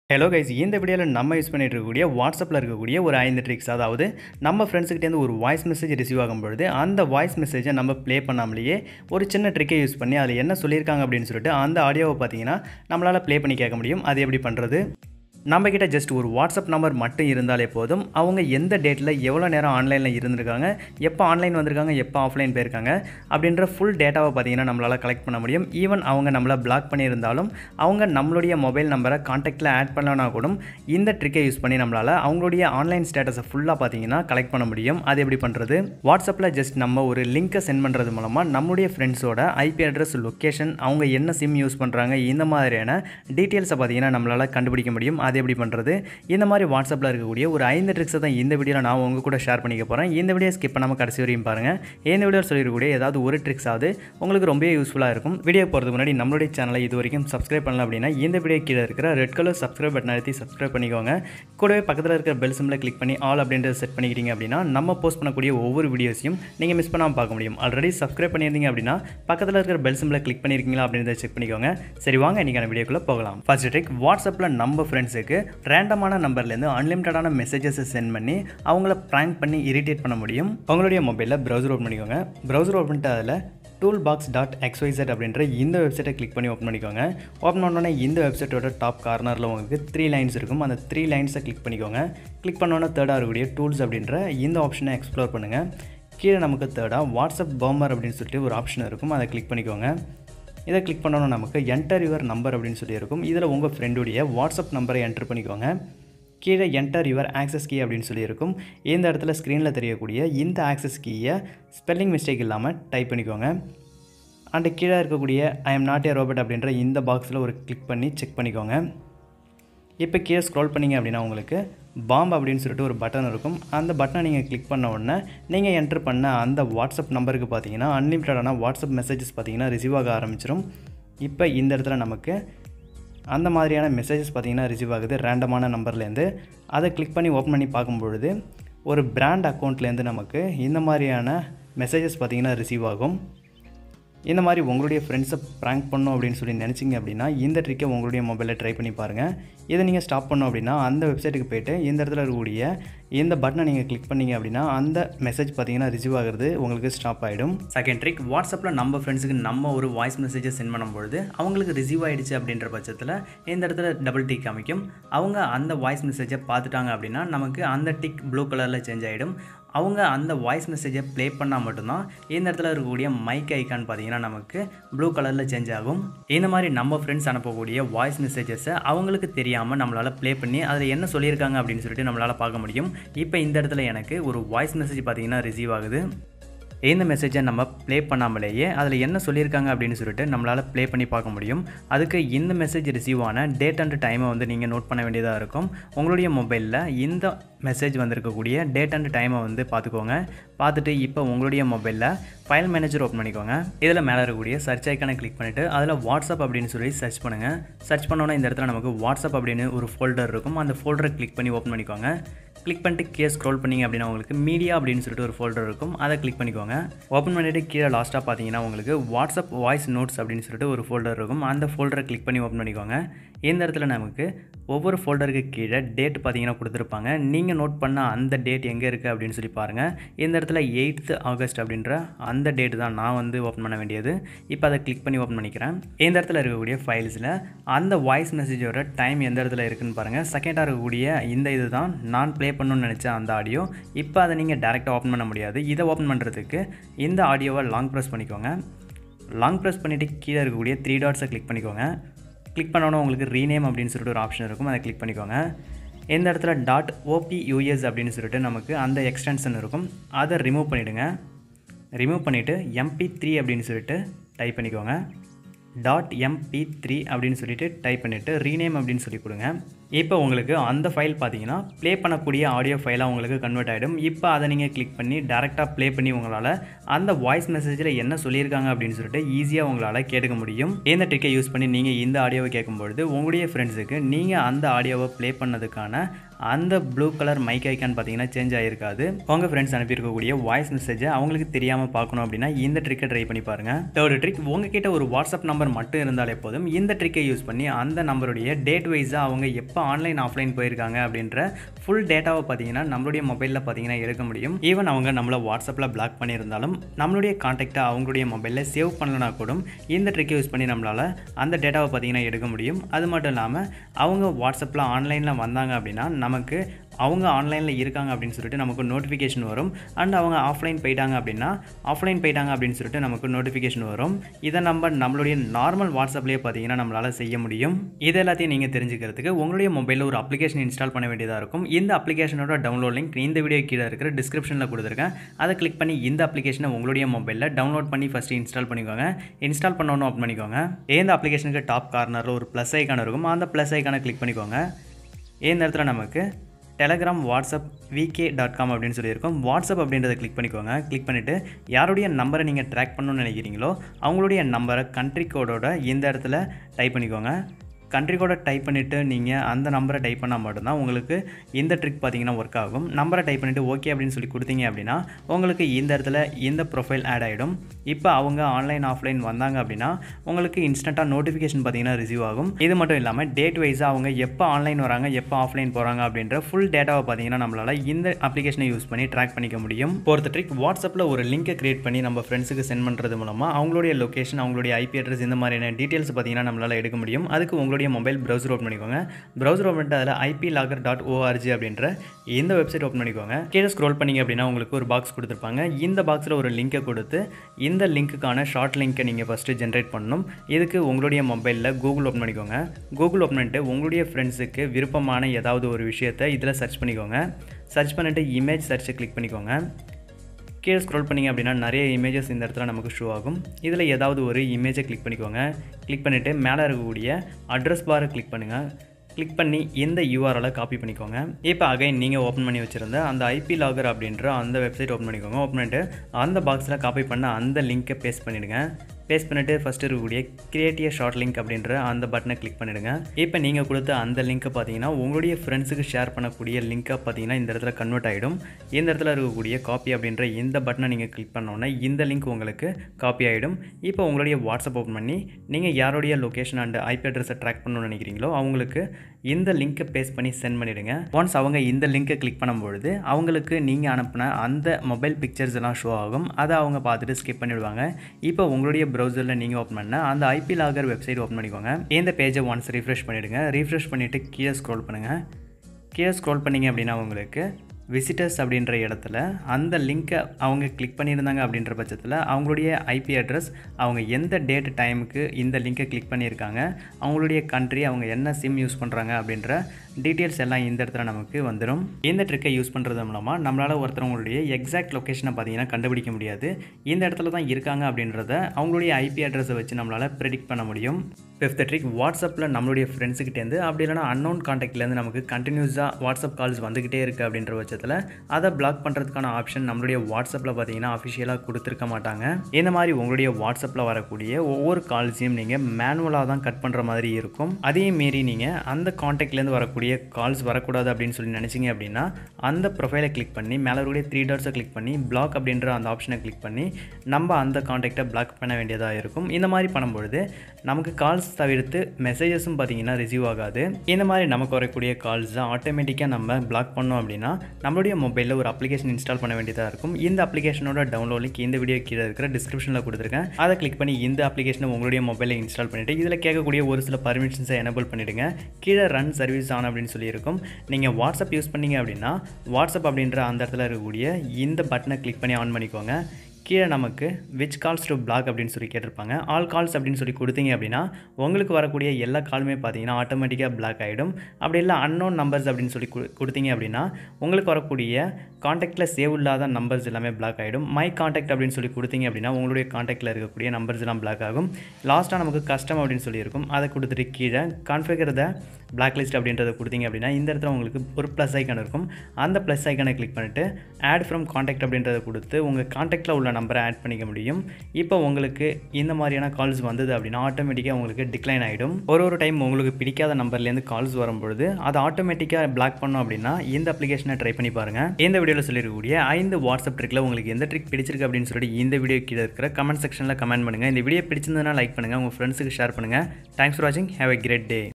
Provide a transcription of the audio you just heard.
hello guys இந்த வீடியோவில் நம்ம யூஸ் பண்ணிட்டு இருக்கக்கூடிய வாட்ஸ்அப்பில் இருக்கக்கூடிய ஒரு ஐந்து ட்ரிக்ஸ் அதாவது நம்ம ஃப்ரெண்ட்ஸ்கிட்டேருந்து ஒரு வாய்ஸ் மெசேஜ் ரிசீவ் ஆகும் பொழுது அந்த வாய்ஸ் மெசேஜை நம்ம ப்ளே பண்ணாமலேயே ஒரு சின்ன ட்ரிக்கை யூஸ் பண்ணி அதில் என்ன சொல்லியிருக்காங்க அப்படின்னு சொல்லிட்டு அந்த ஆடியோவை பார்த்தீங்கன்னா நம்மளால் ப்ளே பண்ணி கேட்க முடியும் அது எப்படி பண்ணுறது நம்மக்கிட்ட ஜஸ்ட் ஒரு வாட்ஸ்அப் நம்பர் மட்டும் இருந்தாலே போதும் அவங்க எந்த டேட்டில் எவ்வளோ நேரம் ஆன்லைனில் இருந்திருக்காங்க எப்போ ஆன்லைன் வந்திருக்காங்க எப்போ ஆஃப்லைன் போயிருக்காங்க அப்படின்ற ஃபுல் டேட்டாவை பார்த்தீங்கன்னா நம்மளால் கலெக்ட் பண்ண முடியும் ஈவன் அவங்க நம்மளை பிளாக் பண்ணியிருந்தாலும் அவங்க நம்மளுடைய மொபைல் நம்பரை காண்டாக்டில் ஆட் பண்ணலனா கூட இந்த ட்ரிக்கை யூஸ் பண்ணி நம்மளால் அவங்களுடைய ஆன்லைன் ஸ்டேட்டஸை ஃபுல்லாக பார்த்தீங்கன்னா கலெக்ட் பண்ண முடியும் அது எப்படி பண்ணுறது வாட்ஸ்அப்பில் ஜஸ்ட் நம்ம ஒரு லிங்க்கை சென்ட் பண்ணுறது மூலமாக நம்மளுடைய ஃப்ரெண்ட்ஸோட ஐபி அட்ரஸ் லொக்கேஷன் அவங்க என்ன சிம் யூஸ் பண்ணுறாங்க இந்த மாதிரியான டீட்டெயில்ஸை பார்த்தீங்கன்னா நம்மளால் கண்டுபிடிக்க முடியும் அது எப்படி பண்ணுறது இந்த மாதிரி வாட்ஸ்அப்பில் இருக்கக்கூடிய ஒரு ஐந்து ட்ரிக்ஸை தான் இந்த வீடியோவில் நான் உங்க கூட ஷேர் பண்ணிக்க போகிறேன் இந்த வீடியோ ஸ்கிப் பண்ணாமல் கடைசி வரையும் பாருங்கள் இந்த வீடியோ சொல்லியிருக்கக்கூடிய ஏதாவது ஒரு ட்ரிக்ஸ் ஆகுது உங்களுக்கு ரொம்ப யூஸ்ஃபுல்லாக இருக்கும் வீடியோ போகிறதுக்கு முன்னாடி நம்மளுடைய சேனலை இது வரைக்கும் சப்ஸ்கிரைப் பண்ணல அப்படின்னா இந்த வீடியோ கீழே இருக்கிற ரெட் கலர் சப்ஸ்கிரைப் பட்டன் அழுத்தி சப்ஸ்கிரைப் பண்ணிக்கோங்க கூடவே பக்கத்தில் இருக்கிற பெல் சிம்பில் கிளிக் பண்ணி ஆல் அப்படின்றத செட் பண்ணிக்கிட்டீங்க அப்படின்னா நம்ம போஸ்ட் பண்ணக்கூடிய ஒவ்வொரு வீடியோஸையும் நீங்கள் மிஸ் பண்ணாமல் பார்க்க முடியும் ஆல்ரெடி சப்ஸ்கிரைப் பண்ணியிருந்தீங்க அப்படின்னா பக்கத்தில் இருக்கிற பெல் சிம்பில் கிளிக் பண்ணியிருக்கீங்களா அப்படின்றத செக் பண்ணிக்கோங்க சரி வாங்க இன்றைக்கான வீடியோக்குள்ளே போகலாம் ஃபர்ஸ்ட் ட்ரிக் வாட்ஸ்அப்பில் நம்ம ஃப்ரெண்ட்ஸுக்கு ரேண்டமான நம்பர்லேருந்து அன்லிமிட்டடான மெசேஜஸை சென்ட் பண்ணி அவங்கள ப்ராங்க் பண்ணி இரிட்டேட் பண்ண முடியும் உங்களுடைய மொபைலில் ப்ரௌசர் ஓப்பன் பண்ணிக்கோங்க ப்ரௌசர் ஓப்பன் பண்ணிட்டு அதில் டூல் பாக்ஸ் டாட் எக்ஸ்வைசட் அப்படின்ற இந்த வெப்சைட்டை கிளிக் பண்ணி ஓப்பன் பண்ணிக்கோங்க ஓப்பன் பண்ணோன்னே இந்த வெப்சைட்டோட டாப் கார்னரில் உங்களுக்கு த்ரீ லைன்ஸ் இருக்கும் அந்த த்ரீ லைன்ஸை கிளிக் பண்ணிக்கோங்க கிளிக் பண்ணோன்னே தேர்டாக இருக்கக்கூடிய டூல்ஸ் அப்படின்ற இந்த ஆப்ஷனை எக்ஸ்ப்ளோர் பண்ணுங்கள் கீழே நமக்கு தேர்டாக வாட்ஸ்அப் பர்மர் அப்படின்னு சொல்லிட்டு ஒரு ஆப்ஷன் இருக்கும் அதை கிளிக் பண்ணிக்கோங்க இதை கிளிக் பண்ணோன்னா நமக்கு என்டர் யுவர் நம்பர் அப்படின்னு சொல்லி இருக்கும் இதில் உங்கள் ஃப்ரெண்டுடைய வாட்ஸ்அப் நம்பரை என்டர் பண்ணிக்கோங்க கீழே என்டர் யுவர் ஆக்சஸ் கீ அப்படின்னு சொல்லியிருக்கும் இந்த இடத்துல ஸ்க்ரீனில் தெரியக்கூடிய இந்த ஆக்சஸ் கீயை ஸ்பெல்லிங் மிஸ்டேக் இல்லாமல் டைப் பண்ணிக்கோங்க அண்டு கீழே இருக்கக்கூடிய I am not a robot அப்படின்ற இந்த பாக்ஸில் ஒரு கிளிக் பண்ணி செக் பண்ணிக்கோங்க இப்போ கீழே ஸ்க்ரோல் பண்ணிங்க அப்படின்னா உங்களுக்கு பாம்ப் அப்படின்னு சொல்லிட்டு ஒரு பட்டன் இருக்கும் அந்த பட்டனை நீங்கள் கிளிக் பண்ண உடனே நீங்கள் என்டர் பண்ண அந்த வாட்ஸ்அப் நம்பருக்கு பார்த்தீங்கன்னா அன்லிமிட்டடான வாட்ஸ்அப் மெசேஜஸ் பார்த்தீங்கன்னா ரிசீவ் ஆக ஆரம்பிச்சிடும் இப்போ இந்த இடத்துல நமக்கு அந்த மாதிரியான மெசேஜஸ் பார்த்தீங்கன்னா ரிசீவ் ஆகுது ரேண்டமான நம்பர்லேருந்து அதை கிளிக் பண்ணி ஓப்பன் பண்ணி பார்க்கும்பொழுது ஒரு பிராண்ட் அக்கௌண்ட்லேருந்து நமக்கு இந்த மாதிரியான மெசேஜஸ் பார்த்தீங்கன்னா ரிசீவ் ஆகும் இந்த மாதிரி உங்களுடைய ஃப்ரெண்ட்ஸை ப்ராங்க் பண்ணணும் அப்படின்னு சொல்லி நினச்சிங்க அப்படின்னா இந்த ட்ரிக்கை உங்களுடைய மொபைலில் ட்ரை பண்ணி பாருங்கள் இதை நீங்கள் ஸ்டாப் பண்ணோம் அப்படின்னா அந்த வெப்சைட்டுக்கு போய்ட்டு இந்த இடத்துல இருக்கக்கூடிய இந்த பட்டனை நீங்கள் கிளிக் பண்ணீங்க அப்படின்னா அந்த மெசேஜ் பார்த்தீங்கன்னா ரிசீவ் ஆகிறது உங்களுக்கு ஸ்டாப் ஆகிடும் செகண்ட் ட்ரிக் வாட்ஸ்அப்பில் நம்ம ஃப்ரெண்ட்ஸுக்கு நம்ம ஒரு வாய்ஸ் மெசேஜை சென்ட் பண்ணும்பொழுது அவங்களுக்கு ரிசீவ் ஆகிடுச்சு அப்படின்ற பட்சத்தில் இந்த இடத்துல டபுள் டிக் காமிக்கும் அவங்க அந்த வாய்ஸ் மெசேஜை பார்த்துட்டாங்க அப்படின்னா நமக்கு அந்த டிக் ப்ளூ கலரில் சேஞ்ச் ஆகிடும் அவங்க அந்த வாய்ஸ் மெசேஜை ப்ளே பண்ணால் மட்டும்தான் இந்த இடத்துல இருக்கக்கூடிய மைக் ஐக்கான் பார்த்தீங்கன்னா நமக்கு ப்ளூ கலரில் சேஞ்ச் ஆகும் இந்த மாதிரி நம்ம ஃப்ரெண்ட்ஸ் அனுப்பக்கூடிய வாய்ஸ் மெசேஜஸை அவங்களுக்கு தெரியாமல் நம்மளால் ப்ளே பண்ணி அதில் என்ன சொல்லியிருக்காங்க அப்படின்னு சொல்லிட்டு நம்மளால் பார்க்க முடியும் இப்போ இந்த இடத்துல எனக்கு ஒரு வாய்ஸ் மெசேஜ் பார்த்தீங்கன்னா ரிசீவ் ஆகுது இந்த மெசேஜை நம்ம ப்ளே பண்ணாமலேயே அதில் என்ன சொல்லியிருக்காங்க அப்படின்னு சொல்லிட்டு நம்மளால் ப்ளே பண்ணி பார்க்க முடியும் அதுக்கு இந்த மெசேஜ் ரிசீவ் ஆன டேட் அண்ட் டைமை வந்து நீங்கள் நோட் பண்ண வேண்டியதாக இருக்கும் உங்களுடைய மொபைலில் இந்த மெசேஜ் வந்திருக்கக்கூடிய டேட் அண்ட் டைமை வந்து பார்த்துக்கோங்க பார்த்துட்டு இப்போ உங்களுடைய மொபைலில் ஃபைல் மேனேஜர் ஓப்பன் பண்ணிக்கோங்க இதில் மேலே இருக்கக்கூடிய சர்ச் ஐக்கானை கிளிக் பண்ணிவிட்டு அதில் வாட்ஸ்அப் அப்படின்னு சொல்லி சர்ச் பண்ணுங்கள் சர்ச் பண்ணோன்னா இந்த இடத்துல நமக்கு வாட்ஸ்அப் அப்படின்னு ஒரு ஃபோல்டர் இருக்கும் அந்த ஃபோல்டரை கிளிக் பண்ணி ஓப்பன் பண்ணிக்கோங்க கிளிக் பண்ணிட்டு கீழே ஸ்க்ரோல் பண்ணிங்க அப்படின்னா உங்களுக்கு மீடியா அப்படின்னு சொல்லிட்டு ஒரு ஃபோல்டர் இருக்கும் அதை கிளிக் பண்ணிக்கோங்க ஓப்பன் பண்ணிவிட்டு கீழே லாஸ்ட்டாக பார்த்தீங்கன்னா உங்களுக்கு வாட்ஸ்அப் வாய்ஸ் நோட்ஸ் அப்படின்னு சொல்லிட்டு ஒரு ஃபோல்டர் இருக்கும் அந்த ஃபோல்டரை கிளிக் பண்ணி ஓப்பன் பண்ணிக்கோங்க இந்த இடத்துல நமக்கு ஒவ்வொரு ஃபோல்டருக்கு கீழே டேட் பார்த்தீங்கன்னா கொடுத்துருப்பாங்க நீங்கள் நோட் பண்ண அந்த டேட் எங்கே இருக்குது அப்படின்னு சொல்லி பாருங்கள் இந்த இடத்துல எயித்து ஆகஸ்ட் அப்படின்ற அந்த டேட் தான் நான் வந்து ஓப்பன் பண்ண வேண்டியது இப்போ அதை கிளிக் பண்ணி ஓப்பன் பண்ணிக்கிறேன் இந்த இடத்துல இருக்கக்கூடிய ஃபைல்ஸில் அந்த வாய்ஸ் மெசேஜோட டைம் எந்த இடத்துல இருக்குன்னு பாருங்கள் செகண்டாக இருக்கக்கூடிய இந்த இது தான் நான் ப்ளே பண்ணணும்னு நினச்ச அந்த ஆடியோ இப்போ அதை நீங்கள் டேரெக்டாக ஓப்பன் பண்ண முடியாது இதை ஓப்பன் பண்ணுறதுக்கு இந்த ஆடியோவை லாங் ப்ரெஸ் பண்ணிக்கோங்க லாங் ப்ரெஸ் பண்ணிவிட்டு கீழே இருக்கக்கூடிய த்ரீ டாட்ஸை கிளிக் பண்ணிக்கோங்க கிளிக் பண்ணோன்னா உங்களுக்கு ரீநேம் அப்படின்னு சொல்லிட்டு ஒரு ஆப்ஷன் இருக்கும் அதை கிளிக் பண்ணிக்கோங்க இந்த இடத்துல டாட் ஓபி யூஎஸ் அப்படின்னு சொல்லிட்டு நமக்கு அந்த எக்ஸ்டென்ஷன் இருக்கும் அதை ரிமூவ் பண்ணிவிடுங்க ரிமூவ் பண்ணிவிட்டு எம்பி த்ரீ அப்படின்னு சொல்லிட்டு டைப் பண்ணிக்கோங்க டாட் எம்பி த்ரீ அப்படின்னு சொல்லிட்டு டைப் பண்ணிவிட்டு ரீநேம் அப்படின்னு சொல்லி கொடுங்க இப்போ உங்களுக்கு அந்த ஃபைல் பார்த்தீங்கன்னா ப்ளே பண்ணக்கூடிய ஆடியோ ஃபைலாக உங்களுக்கு கன்வெர்ட் ஆகிடும் இப்போ அதை நீங்கள் கிளிக் பண்ணி டேரெக்டாக ப்ளே பண்ணி உங்களால் அந்த வாய்ஸ் மெசேஜில் என்ன சொல்லியிருக்காங்க அப்படின்னு சொல்லிட்டு ஈஸியாக உங்களால் கேட்க முடியும் இந்த ட்ரிக்கை யூஸ் பண்ணி நீங்கள் இந்த ஆடியோவை கேட்கும்பொழுது உங்களுடைய ஃப்ரெண்ட்ஸுக்கு நீங்கள் அந்த ஆடியோவை ப்ளே பண்ணதுக்கான அந்த ப்ளூ கலர் மைக் ஐக்கான் பார்த்தீங்கன்னா சேஞ்ச் ஆகிருக்காது உங்கள் ஃப்ரெண்ட்ஸ் அனுப்பியிருக்கக்கூடிய வாய்ஸ் மெசேஜை அவங்களுக்கு தெரியாமல் பார்க்கணும் அப்படின்னா இந்த ட்ரிக்கை ட்ரை பண்ணி பாருங்கள் தேர்ட் ட்ரிக் உங்ககிட்ட ஒரு வாட்ஸ்அப் நம்பர் மட்டும் இருந்தாலே போதும் இந்த ட்ரிக்கை யூஸ் பண்ணி அந்த நம்பருடைய டேட் வைஸாக அவங்க எப்போ ஆன்லைன் ஆஃப்லைன் போயிருக்காங்க அப்படின்ற ஃபுல் டேட்டாவை பார்த்தீங்கன்னா நம்மளுடைய மொபைலில் பார்த்தீங்கன்னா எடுக்க முடியும் ஈவன் அவங்க நம்மளை வாட்ஸ்அப்பில் பிளாக் பண்ணியிருந்தாலும் நம்மளுடைய காண்டாக்டை அவங்களுடைய மொபைலில் சேவ் பண்ணலனா கூட இந்த ட்ரிக்கை யூஸ் பண்ணி நம்மளால் அந்த டேட்டாவை பார்த்தீங்கன்னா எடுக்க முடியும் அது மட்டும் இல்லாமல் அவங்க வாட்ஸ்அப்பில் ஆன்லைனில் வந்தாங்க அப்படின்னா நமக்கு அவங்க ஆன்லைனில் இருக்காங்க அப்படின்னு சொல்லிட்டு நமக்கு நோட்டிஃபிகேஷன் வரும் அண்ட் அவங்க ஆஃப்லைன் போயிட்டாங்க அப்படின்னா ஆஃப்லைன் போயிட்டாங்க அப்படின்னு சொல்லிட்டு நமக்கு நோட்டிஃபிகேஷன் வரும் இதை நம்ம நம்மளுடைய நார்மல் வாட்ஸ்அப்லேயே பார்த்தீங்கன்னா நம்மளால் செய்ய முடியும் இது எல்லாத்தையும் நீங்கள் தெரிஞ்சுக்கிறதுக்கு உங்களுடைய மொபைலில் ஒரு அப்ளிகேஷன் இன்ஸ்டால் பண்ண வேண்டியதாக இருக்கும் இந்த அப்ளிகேஷனோட டவுன்லோட் லிங்க் இந்த வீடியோ கீழே இருக்கிற டிஸ்கிரிப்ஷனில் கொடுத்துருக்கேன் அதை கிளிக் பண்ணி இந்த அப்ளிகேஷனை உங்களுடைய மொபைலில் டவுன்லோட் பண்ணி ஃபஸ்ட்டு இன்ஸ்டால் பண்ணிக்கோங்க இன்ஸ்டால் பண்ணணும் ஓப்பன் பண்ணிக்கோங்க இந்த அப்ளிகேஷனுக்கு டாப் கார்னரில் ஒரு ப்ளஸ் ஐக்கான இருக்கும் அந்த ப்ளஸ் ஐக்கானை கிளிக் பண்ணிக்கோங்க இந்த இடத்துல நமக்கு Telegram WhatsApp VK dot com அப்படின்னு சொல்லியிருக்கோம் வாட்ஸ்அப் அப்படின்றத கிளிக் பண்ணிக்கோங்க கிளிக் பண்ணிவிட்டு யாருடைய நம்பரை நீங்கள் ட்ராக் பண்ணணும்னு நினைக்கிறீங்களோ அவங்களுடைய நம்பரை கண்ட்ரி கோடோட இந்த இடத்துல டைப் பண்ணிக்கோங்க கண்ட்ரி கோடை டைப் பண்ணிவிட்டு நீங்கள் அந்த நம்பரை டைப் பண்ணால் மட்டும்தான் உங்களுக்கு இந்த ட்ரிக் பார்த்தீங்கன்னா ஒர்க் ஆகும் நம்பரை டைப் பண்ணிவிட்டு ஓகே அப்படின்னு சொல்லி கொடுத்தீங்க அப்படின்னா உங்களுக்கு இந்த இடத்துல இந்த ப்ரொஃபைல் ஆட் ஆகிடும் இப்போ அவங்க ஆன்லைன் ஆஃப்லைன் வந்தாங்க அப்படின்னா உங்களுக்கு இன்ஸ்டண்ட்டாக நோட்டிஃபிகேஷன் பார்த்தீங்கன்னா ரிசீவ் ஆகும் இது மட்டும் இல்லாமல் டேட் வைஸாக அவங்க எப்போ ஆன்லைன் வராங்க எப்போ ஆஃப்லைன் போகிறாங்க அப்படின்ற ஃபுல் டேட்டாவை பார்த்தீங்கன்னா நம்மளால் இந்த அப்ளிகேஷனை யூஸ் பண்ணி ட்ராக் பண்ணிக்க முடியும் பொறுத்த ட்ரிக் வாட்ஸ்அப்பில் ஒரு லிங்கை கிரியேட் பண்ணி நம்ம ஃப்ரெண்ட்ஸுக்கு சென்ட் பண்ணுறது மூலமாக அவங்களுடைய லொக்கேஷன் அவங்களுடைய ஐபி அட்ரஸ் இந்த மாதிரியான டீட்டெயில்ஸ் பார்த்தீங்கன்னா நம்மளால் எடுக்க முடியும் அதுக்கு உங்களுடைய மொபைல் ப்ரௌசர் ஓப்பன் பண்ணிக்கோங்க ப்ரௌசர் ஓப்பன் பண்ணிட்டு அதில் ஐபி லாகர் டாட் ஓஆர்ஜி அப்படின்ற இந்த வெப்சைட் ஓப்பன் பண்ணிக்கோங்க கீழே ஸ்க்ரோல் பண்ணிங்க அப்படின்னா உங்களுக்கு ஒரு பாக்ஸ் கொடுத்துருப்பாங்க இந்த பாக்ஸில் ஒரு லிங்கை கொடுத்து இந்த லிங்க்குக்கான ஷார்ட் லிங்க்கை நீங்கள் ஃபஸ்ட்டு ஜென்ரேட் பண்ணணும் இதுக்கு உங்களுடைய மொபைலில் கூகுள் ஓப்பன் பண்ணிக்கோங்க கூகுள் ஓப்பன் பண்ணிட்டு உங்களுடைய ஃப்ரெண்ட்ஸுக்கு விருப்பமான ஏதாவது ஒரு விஷயத்தை இதில் சர்ச் பண்ணிக்கோங்க சர்ச் பண்ணிவிட்டு இமேஜ் சர்ச்சை கிளிக் பண்ணிக்கோங்க கீழே ஸ்க்ரோல் பண்ணிங்க அப்படின்னா நிறைய இமேஜஸ் இந்த இடத்துல நமக்கு ஷோ ஆகும் இதில் ஏதாவது ஒரு இமேஜை கிளிக் பண்ணிக்கோங்க கிளிக் பண்ணிவிட்டு மேலே இருக்கக்கூடிய அட்ரஸ் பாரை கிளிக் பண்ணுங்கள் கிளிக் பண்ணி இந்த யூஆர்எலை காப்பி பண்ணிக்கோங்க இப்போ அகைன் நீங்கள் ஓப்பன் பண்ணி வச்சுருந்த அந்த ஐபி லாகர் அப்படின்ற அந்த வெப்சைட் ஓப்பன் பண்ணிக்கோங்க ஓப்பன் பண்ணிட்டு அந்த பாக்ஸில் காப்பி பண்ண அந்த லிங்க்கை பேஸ்ட் பண்ணிவிடுங்க பேஸ்ட் பண்ணிவிட்டு ஃபஸ்ட்டு இருக்கக்கூடிய கிரியேட்டிய ஷார்ட் லிங்க் அப்படின்ற அந்த பட்டனை கிளிக் பண்ணிவிடுங்க இப்போ நீங்கள் கொடுத்த அந்த லிங்க்கை பார்த்தீங்கன்னா உங்களுடைய ஃப்ரெண்ட்ஸுக்கு ஷேர் பண்ணக்கூடிய லிங்க்கை பார்த்தீங்கன்னா இந்த இடத்துல கன்வெர்ட் ஆகிடும் இந்த இடத்துல இருக்கக்கூடிய காப்பி அப்படின்ற இந்த பட்டனை நீங்கள் கிளிக் பண்ணோன்னே இந்த லிங்க் உங்களுக்கு காப்பி ஆகிடும் இப்போ உங்களுடைய வாட்ஸ்அப் ஓப்பன் பண்ணி நீங்கள் யாருடைய லொக்கேஷன் அண்ட் ஐபி அட்ரஸை ட்ராக் பண்ணணும்னு நினைக்கிறீங்களோ அவங்களுக்கு இந்த லிங்க்கை பேஸ்ட் பண்ணி சென்ட் பண்ணிவிடுங்க ஒன்ஸ் அவங்க இந்த லிங்க்கை கிளிக் பண்ணும்பொழுது அவங்களுக்கு நீங்கள் அனுப்பின அந்த மொபைல் பிக்சர்ஸ் எல்லாம் ஷோ ஆகும் அதை அவங்க பார்த்துட்டு ஸ்கிப் பண்ணிவிடுவாங்க இப்போ உங்களுடைய ப்ரௌசரில் நீங்கள் ஓப்பன் பண்ண அந்த ஐபி லாகர் வெப்சைட் ஓப்பன் பண்ணிக்கோங்க இந்த பேஜை ஒன்ஸ் ரீஃப்ரெஷ் பண்ணிவிடுங்க ரீஃப்ரெஷ் பண்ணிவிட்டு கீழே ஸ்க்ரோல் பண்ணுங்கள் கீழே ஸ்க்ரோல் பண்ணிங்க அப்படின்னா உங்களுக்கு விசிட்டர்ஸ் அப்படின்ற இடத்துல அந்த லிங்க்கை அவங்க கிளிக் பண்ணியிருந்தாங்க அப்படின்ற பட்சத்தில் அவங்களுடைய ஐபி அட்ரஸ் அவங்க எந்த டேட் டைமுக்கு இந்த லிங்க்கை கிளிக் பண்ணியிருக்காங்க அவங்களுடைய கண்ட்ரி அவங்க என்ன சிம் யூஸ் பண்ணுறாங்க அப்படின்ற டீட்டெயில்ஸ் எல்லாம் இந்த இடத்துல நமக்கு வந்துடும் இந்த ட்ரிக்கை யூஸ் பண்ணுறது மூலமாக நம்மளால் ஒருத்தவங்களுடைய எக்ஸாக்ட் லொக்கேஷனை பார்த்தீங்கன்னா கண்டுபிடிக்க முடியாது இந்த இடத்துல தான் இருக்காங்க அப்படின்றத அவங்களுடைய ஐபி அட்ரஸை வச்சு நம்மளால் ப்ரெடிக்ட் பண்ண முடியும் ஃபிஃப்த் ட்ரிக் வாட்ஸ்அப்பில் நம்மளுடைய ஃப்ரெண்ட்ஸுக்கிட்டேருந்து அப்படி இல்லைனா அன்னோன் காண்டாக்ட்லேருந்து நமக்கு கண்டினியூஸாக வாட்ஸ்அப் கால்ஸ் வந்துக்கிட்டே இருக்குது அப்படின்ற பட்சத்தில் அதை பிளாக் பண்ணுறதுக்கான ஆப்ஷன் நம்மளுடைய வாட்ஸ்அப்பில் பார்த்தீங்கன்னா அஃபிஷியலாக கொடுத்துருக்க மாட்டாங்க இந்த மாதிரி உங்களுடைய வாட்ஸ்அப்பில் வரக்கூடிய ஒவ்வொரு கால்ஸையும் நீங்கள் மேனுவலாக தான் கட் பண்ணுற மாதிரி இருக்கும் அதே மீறி நீங்கள் அந்த காண்டாக்ட்லேருந்து வரக்கூடிய கால்ஸ் வரக்கூடாது அப்படின்னு சொல்லி நினச்சிங்க அப்படின்னா அந்த ப்ரொஃபைலை கிளிக் பண்ணி மேலே இருக்கக்கூடிய த்ரீ டாட்ஸை கிளிக் பண்ணி பிளாக் அப்படின்ற அந்த ஆப்ஷனை கிளிக் பண்ணி நம்ம அந்த காண்டாக்டை பிளாக் பண்ண வேண்டியதாக இருக்கும் இந்த மாதிரி பண்ணும்பொழுது நமக்கு கால்ஸ் தவிர்த்து மெசேஜஸும் பார்த்தீங்கன்னா ரிசீவ் ஆகாது இந்த மாதிரி நமக்கு வரக்கூடிய கால்ஸ் தான் ஆட்டோமேட்டிக்காக நம்ம பிளாக் பண்ணோம் அப்படின்னா நம்மளுடைய மொபைலில் ஒரு அப்ளிகேஷன் இன்ஸ்டால் பண்ண வேண்டியதாக இருக்கும் இந்த அப்ளிகேஷனோட டவுன்லோட் லிங்க் இந்த வீடியோ கீழே இருக்கிற டிஸ்கிரிப்ஷனில் கொடுத்துருக்கேன் அதை கிளிக் பண்ணி இந்த அப்ளிகேஷனை உங்களுடைய மொபைலில் இன்ஸ்டால் பண்ணிவிட்டு இதில் கேட்கக்கூடிய ஒரு சில பர்மிஷன்ஸை எனபிள் பண்ணிவிடுங்க கீழே ரன் சர்வீஸ் ஆன் அப்படின்னு சொல்லியிருக்கும் நீங்கள் வாட்ஸ்அப் யூஸ் பண்ணீங்க அப்படின்னா வாட்ஸ்அப் அப்படின்ற அந்த இடத்துல இருக்கக்கூடிய இந்த பட்டனை கிளிக் பண்ணி ஆன் பண்ணிக்கோங்க கீழே நமக்கு விச் கால்ஸ் டு பிளாக் அப்படின்னு சொல்லி கேட்டிருப்பாங்க ஆல் கால்ஸ் அப்படின்னு சொல்லி கொடுத்தீங்க அப்படின்னா உங்களுக்கு வரக்கூடிய எல்லா காலுமே பார்த்தீங்கன்னா ஆட்டோமேட்டிக்காக பிளாக் ஆகிடும் அப்படி இல்லை அன்னோன் நம்பர்ஸ் அப்படின்னு சொல்லி கு- கொடுத்தீங்க அப்படின்னா உங்களுக்கு வரக்கூடிய காண்டாக்டில் சேவ் இல்லாத நம்பர்ஸ் எல்லாமே பிளாக் ஆகிடும் மை காண்டாக்ட் அப்படின்னு சொல்லி கொடுத்தீங்க அப்படின்னா உங்களுடைய காண்டாக்டில் இருக்கக்கூடிய நம்பர்ஸ் எல்லாம் பிளாக் ஆகும் லாஸ்ட்டாக நமக்கு கஸ்டம் அப்படின்னு சொல்லியிருக்கும் அதை கொடுத்துட்டு கீழே கான்ஃபிகர் த பிளாக் லிஸ்ட் அப்படின்றத கொடுத்தீங்க அப்படின்னா இந்த இடத்துல உங்களுக்கு ஒரு ப்ளஸ் ஐக்கான் இருக்கும் அந்த ப்ளஸ் ஐக்கானை கிளிக் பண்ணிவிட்டு ஆட் ஃப்ரம் காண்டாக்ட் அப்படின்றத கொடுத்து உங்கள் காண்டாக்டில் உள்ள நம்பரை ஆட் பண்ணிக்க முடியும் இப்போ உங்களுக்கு இந்த மாதிரியான கால்ஸ் வந்தது அப்படின்னா ஆட்டோமேட்டிக்காக உங்களுக்கு டிக்ளைன் ஆகிடும் ஒரு ஒரு டைம் உங்களுக்கு பிடிக்காத நம்பர்லேருந்து கால்ஸ் வரும்பொழுது அதை ஆட்டோமேட்டிக்காக பிளாக் பண்ணோம் அப்படின்னா இந்த அப்ளிகேஷனை ட்ரை பண்ணி பாருங்கள் இந்த வீடியோவில் சொல்லியிருக்கக்கூடிய ஐந்து வாட்ஸ்அப் ட்ரிக்கில் உங்களுக்கு எந்த ட்ரிக் பிடிச்சிருக்கு அப்படின்னு சொல்லிட்டு இந்த வீடியோ கீழே இருக்கிற கமெண்ட் செக்ஷனில் கமெண்ட் பண்ணுங்கள் இந்த வீடியோ பிடிச்சிருந்ததுன்னா லைக் பண்ணுங்கள் உங்கள் ஃப்ரெண்ட்ஸுக்கு ஷேர் பண்ணுங்கள் தேங்க்ஸ் ஃபார் வாட்சிங் ஹேவ் a கிரேட் டே